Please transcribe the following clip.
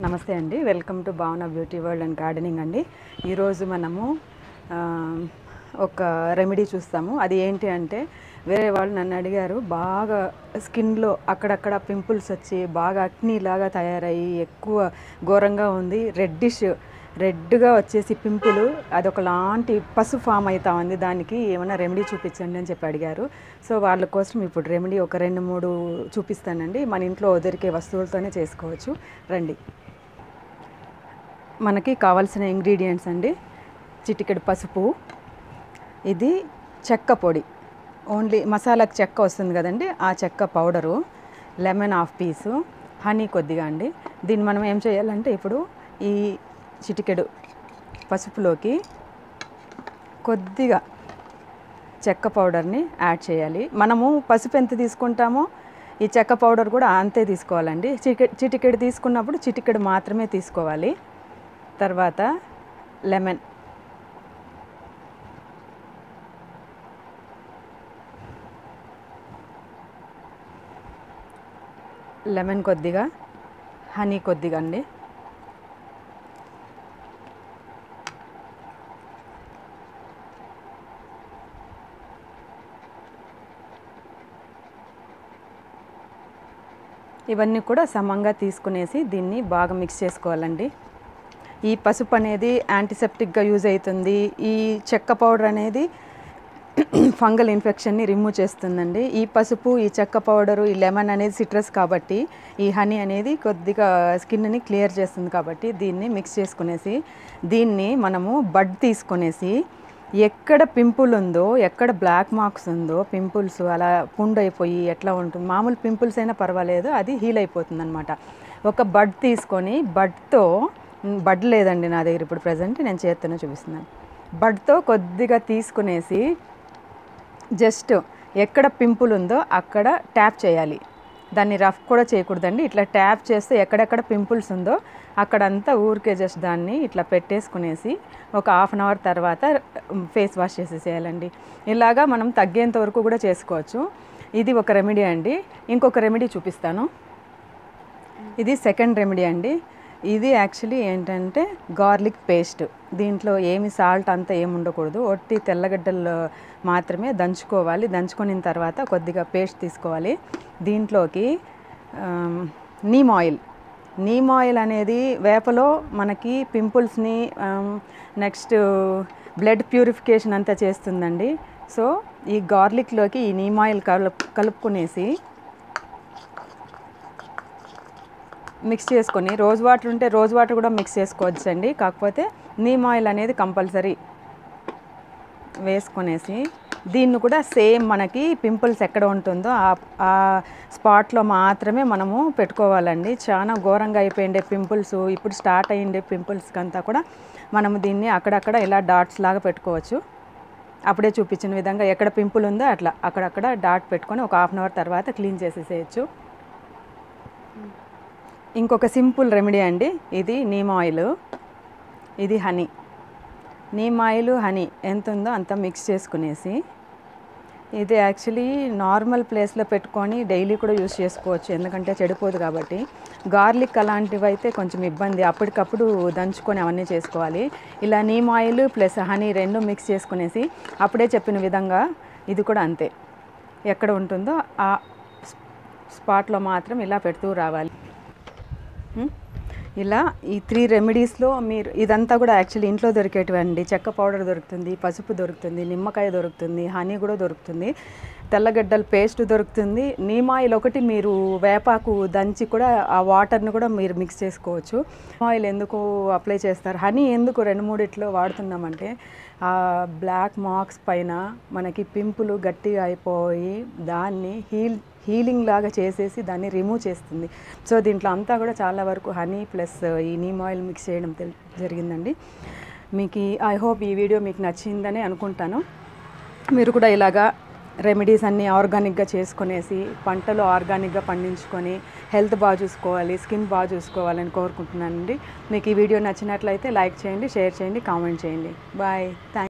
నమస్తే అండి welcome to Bhavana beauty world and gardening అండి ఈరోజు మనము ఆ, ఒక రెమెడీ చూస్తాము అది ఏంటి అంటే వేరే వాళ్ళు నన్ను అడిగారు బాగా స్కిన్లో అక్కడక్కడ పింపుల్స్ వచ్చి బాగా అక్నీ లాగా తయారయ్యి ఎక్కువ ఘోరంగా ఉంది రెడ్డిష్ రెడ్గా వచ్చేసి పింపుల్ అది ఒకలాంటి పసు ఫామ్ అవుతా ఉంది దానికి ఏమైనా రెమెడీ చూపించండి అని చెప్పి అడిగారు సో వాళ్ళ కోసం ఇప్పుడు రెమెడీ ఒక రెండు మూడు చూపిస్తానండి మన ఇంట్లో దొరికే వస్తువులతోనే చేసుకోవచ్చు రండి మనకి కావాల్సిన ఇంగ్రీడియంట్స్ అండి చిటికెడు పసుపు ఇది చెక్క పొడి ఓన్లీ మసాలాకి చెక్క వస్తుంది కదండి ఆ చెక్క powder lemon half piece honey కొద్దిగా అండి దీన్ని మనం ఏం చేయాలంటే ఇప్పుడు ఈ చిటికెడు పసుపులోకి కొద్దిగా చెక్క పౌడర్ని యాడ్ చేయాలి మనము పసుపు ఎంత తీసుకుంటామో ఈ చెక్క పౌడర్ కూడా అంతే తీసుకోవాలండి చిటికె చిటికెడు తీసుకున్నప్పుడు చిటికెడు మాత్రమే తీసుకోవాలి తర్వాత లెమన్ లెమన్ కొద్దిగా హనీ కొద్దిగా అండి ఇవన్నీ కూడా సమంగా తీసుకునేసి దీన్ని బాగా మిక్స్ చేసుకోవాలండి ఈ పసుపు అనేది యాంటీసెప్టిక్గా యూజ్ అవుతుంది ఈ చెక్క పౌడర్ అనేది ఫంగల్ ఇన్ఫెక్షన్ని రిమూవ్ చేస్తుందండి ఈ పసుపు ఈ చెక్క పౌడరు ఈ లెమన్ అనేది సిట్రస్ కాబట్టి ఈ హనీ అనేది కొద్దిగా స్కిన్ని క్లియర్ చేస్తుంది కాబట్టి దీన్ని మిక్స్ చేసుకునేసి దీన్ని మనము బడ్ తీసుకునేసి ఎక్కడ పింపుల్ ఉందో ఎక్కడ బ్లాక్ మార్క్స్ ఉందో పింపుల్స్ అలా పుండు అయిపోయి ఎట్లా ఉంటుంది మామూలు పింపుల్స్ అయినా పర్వాలేదు అది హీల్ అయిపోతుంది అనమాట ఒక బడ్ తీసుకొని బడ్తో బడ్ లేదండి నా దగ్గర ఇప్పుడు ప్రజెంట్ నేను చేత్తోనే చూపిస్తున్నాను బడ్తో కొద్దిగా తీసుకునేసి జస్ట్ ఎక్కడ పింపుల్ ఉందో అక్కడ ట్యాప్ చేయాలి దాన్ని రఫ్ కూడా చేయకూడదండి ఇట్లా ట్యాప్ చేస్తే ఎక్కడెక్కడ పింపుల్స్ ఉందో అక్కడంతా ఊరికే జస్ట్ దాన్ని ఇట్లా పెట్టేసుకునేసి ఒక హాఫ్ అన్ అవర్ తర్వాత ఫేస్ వాష్ చేసేసేయాలండి ఇలాగా మనం తగ్గేంత వరకు కూడా చేసుకోవచ్చు ఇది ఒక రెమెడీ అండి ఇంకొక రెమెడీ చూపిస్తాను ఇది సెకండ్ రెమెడీ అండి ఇది యాక్చువల్లీ ఏంటంటే గార్లిక్ పేస్ట్ దీంట్లో ఏమి సాల్ట్ అంతా ఏమి ఉండకూడదు ఒట్టి తెల్లగడ్డలు మాత్రమే దంచుకోవాలి దంచుకున్న తర్వాత కొద్దిగా పేస్ట్ తీసుకోవాలి దీంట్లోకి um, neem oil neem oil అనేది వేపలో మనకి పింపుల్స్ని నెక్స్ట్ బ్లడ్ ప్యూరిఫికేషన్ అంతా చేస్తుందండి సో ఈ గార్లిక్లోకి ఈ నీమ్ ఆయిల్ కలుపు కలుపుకునేసి మిక్స్ చేసుకొని రోజ్ వాటర్ ఉంటే రోజ్ వాటర్ కూడా మిక్స్ చేసుకోవచ్చు అండి కాకపోతే నీమ్ ఆయిల్ అనేది కంపల్సరీ వేసుకొనేసి దీన్ని కూడా సేమ్ మనకి పింపుల్స్ ఎక్కడ ఉంటుందో ఆ ఆ స్పాట్లో మాత్రమే మనము పెట్టుకోవాలండి చాలా ఘోరంగా అయిపోయిండే పింపుల్స్ ఇప్పుడు స్టార్ట్ అయ్యిండే పింపుల్స్కి అంతా కూడా మనము దీన్ని అక్కడక్కడ ఇలా డాట్స్ లాగా పెట్టుకోవచ్చు అప్పుడే చూపించిన విధంగా ఎక్కడ పింపుల్ ఉందో అట్లా అక్కడక్కడ డాట్ పెట్టుకొని ఒక హాఫ్ అన్ అవర్ తర్వాత క్లీన్ చేసేసేయచ్చు ఇంకొక సింపుల్ రెమెడీ అండి ఇది నీమ్ ఆయిల్ ఇది హనీ నీమ్ ఆయిల్ హనీ ఎంత ఉందో అంత మిక్స్ చేసుకునేసి ఇది యాక్చువల్లీ నార్మల్ ప్లేస్లో పెట్టుకొని డైలీ కూడా యూస్ చేసుకోవచ్చు ఎందుకంటే చెడిపోదు కాబట్టి గార్లిక్ అలాంటివి అయితే కొంచెం ఇబ్బంది అప్పటికప్పుడు దంచుకొని అవన్నీ చేసుకోవాలి ఇలా నీమ్ ఆయిల్ ప్లస్ హనీ రెండు మిక్స్ చేసుకునేసి అప్పుడే చెప్పిన విధంగా ఇది కూడా అంతే ఎక్కడ ఉంటుందో ఆ స్పాట్లో మాత్రం ఇలా పెడుతూ రావాలి ఉమ్, ఇలా ఈ త్రీ రెమెడీస్లో మీరు ఇదంతా కూడా యాక్చువల్లీ ఇంట్లో దొరికేటివండి చెక్క పౌడర్ దొరుకుతుంది పసుపు దొరుకుతుంది నిమ్మకాయ దొరుకుతుంది హనీ కూడా దొరుకుతుంది తెల్లగడ్డల పేస్ట్ దొరుకుతుంది నీమ్ ఆయిల్ ఒకటి మీరు వేపాకు దంచి కూడా ఆ వాటర్ని కూడా మీరు మిక్స్ చేసుకోవచ్చు ఆయిల్ ఎందుకు అప్లై చేస్తారు హనీ ఎందుకు రెండు మూడిట్లో వాడుతున్నామంటే ఆ బ్లాక్ మార్క్స్ పైన మనకి పింపులు గట్టిగా అయిపోయి దాన్ని హీల్ హీలింగ్ లాగా చేసేసి దాన్ని రిమూవ్ చేస్తుంది సో దీంట్లో అంతా కూడా చాలా వరకు హనీ ప్లస్ ఈ నీమ్ ఆయిల్ మిక్స్ చేయడం తెల్ జరిగిందండి మీకు ఐ హోప్ ఈ వీడియో మీకు నచ్చిందని అనుకుంటాను మీరు కూడా ఇలాగా రెమెడీస్ అన్నీ ఆర్గానిక్గా చేసుకునేసి పంటలు ఆర్గానిక్గా పండించుకొని హెల్త్ బాగా చూసుకోవాలి స్కిన్ బాగా చూసుకోవాలని కోరుకుంటున్నానండి మీకు ఈ వీడియో నచ్చినట్లయితే లైక్ చేయండి షేర్ చేయండి కామెంట్ చేయండి బాయ్ థ్యాంక్